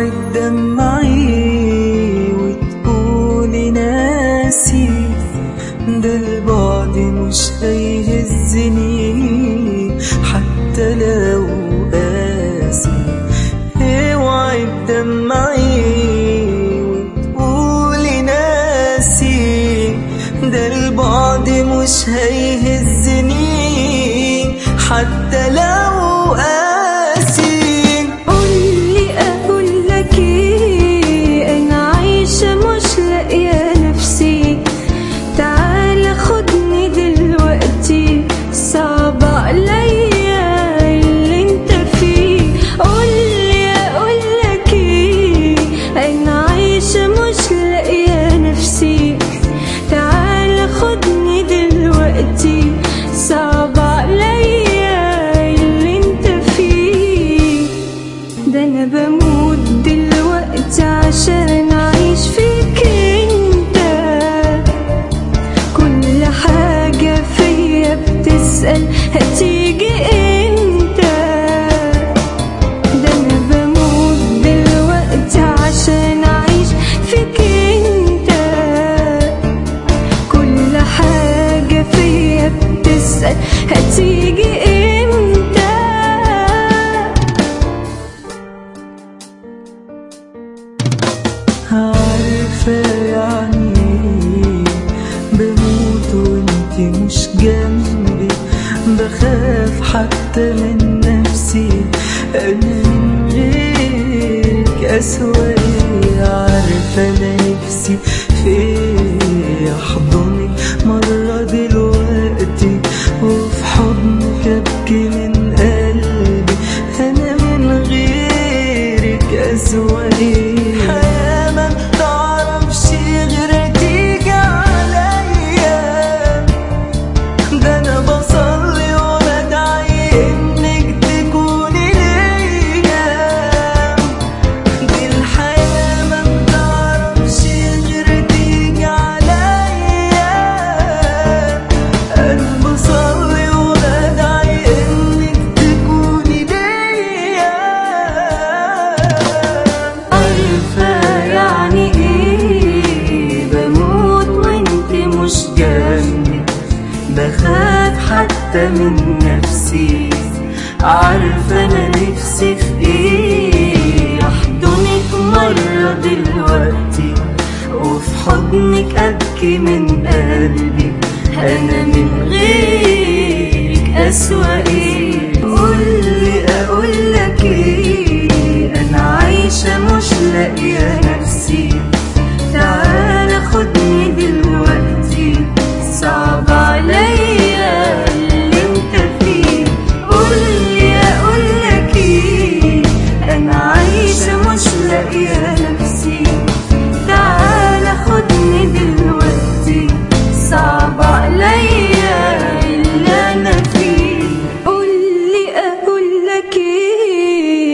اوعي تدمعي وتقولي ناسي ده البعد مش هيهزني حتى لو قاسي اوعي تدمعي وتقولي ناسي ده البعد مش هيهزني حتى لو قاسي قولي اقول لك ايه انا عايشه مش لاقيه نفسي تعال خدني دلوقتي صعب عليا اللي انت فيه قولي اقول لك ايه انا عايشه مش لاقيه نفسي تعال خدني دلوقتي صعب عليا اللي انت فيه ده انا بموت دلوقتي عشان اعيش فيك انت كل حاجة فيا بتسأل هتيجي امتى ده انا بموت دلوقتي عشان اعيش فيك انت كل حاجة فيا بتسأل هتيجي امتى عارفة يعني إيه بموت وانتي مش جنبي بخاف حتى من نفسي أنا من غيرك أسوأ عارفة أنا نفسي في إيه أحضنك مرة دلوقتي وفي حضنك أبكي من قلبي أنا من غيرك أسوأ حياة ما بتعرفش غير تيجي عليا ده أنا بصلي وبدعي إنك تكوني ليا دي الحياة ما بتعرفش غير تيجي عليا أنا بصلي وبدعي إنك تكوني ليا عارفة يعني ايه بموت وانت مش جنبي بخاف حتى من نفسي عارفة أنا نفسي في إيه أحضنك مرة دلوقتي وفي حضنك أبكي من قلبي أنا من غيرك أسوأ إيه